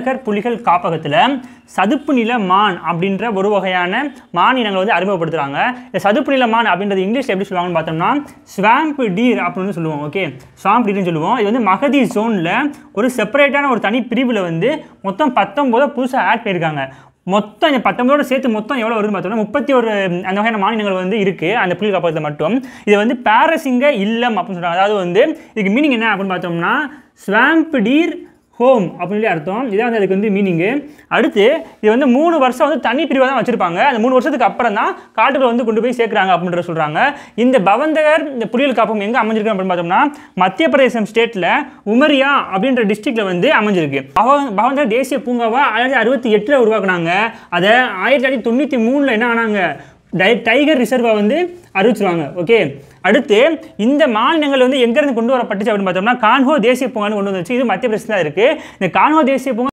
பவந்தகர் புலிகள் காப்பகத்தில் சதுப்பு நில மான் அப்படின்ற ஒரு வகையான மான் இனங்களை வந்து அறிமுகப்படுத்துகிறாங்க இந்த சதுப்பு நில மான் அப்படின்றது இங்கிலீஷ் எப்படி சொல்லுவாங்கன்னு பார்த்தோம்னா ஸ்வாம்ப் டீர் அப்படின்னு சொல்லுவோம் ஓகே ஸ்வாம்ப் டீர்னு சொல்லுவோம் இது வந்து மகதி ஜோனில் ஒரு செப்பரேட்டான ஒரு தனி பிரிவில் வந்து மொத்தம் பத்தொம்போதை புதுசாக ஆட் பண்ணியிருக்காங்க மொத்தம் இந்த பத்தொன்பதோட சேர்த்து மொத்தம் எவ்வளோ வருதுன்னு பார்த்தோம்னா முப்பத்தி ஒரு அந்த வகையான மாநிலங்கள் வந்து இருக்குது அந்த புலி காப்பகத்தில் மட்டும் இது வந்து பாரசிங்க இல்லம் அப்படின்னு சொல்கிறாங்க அதாவது வந்து இதுக்கு மீனிங் என்ன அப்படின்னு பார்த்தோம்னா ஸ்வாம்ப் டீர் ஹோம் அப்படின்னு சொல்லி அர்த்தம் இதான் வந்து அதுக்கு வந்து மீனிங்கு அடுத்து இது வந்து மூணு வருஷம் வந்து தனி பிரிவாக தான் வச்சுருப்பாங்க அந்த மூணு வருஷத்துக்கு அப்புறம் தான் காட்டுக்குள்ள வந்து கொண்டு போய் சேர்க்குறாங்க அப்படின்ற சொல்கிறாங்க இந்த பவந்தகர் இந்த புலிகள் காப்பகம் எங்கே அமைஞ்சிருக்கு அப்படின்னு பார்த்தோம்னா மத்திய பிரதேசம் ஸ்டேட்டில் உமரியா அப்படின்ற டிஸ்ட்ரிக்டில் வந்து அமைஞ்சிருக்கு பவ- பவந்தகர் தேசிய பூங்காவை ஆயிரத்தி அறுபத்தி எட்டில் உருவாக்குனாங்க அதை ஆயிரத்தி தொள்ளாயிரத்தி தொண்ணூற்றி மூணில் என்ன ஆனாங்க டை டைகர் ரிசர்வை வந்து அறிவிச்சிருவாங்க ஓகே அடுத்து இந்த மாநிலங்கள் வந்து எங்கேருந்து கொண்டு வரப்பட்டுச்சு அப்படின்னு பார்த்தோம்னா கான்ஹோ தேசிய பூங்கான்னு கொண்டு வந்துச்சு இது மத்திய பிரதேசம் தான் இருக்குது இந்த கான்ஹோ தேசிய பூங்கா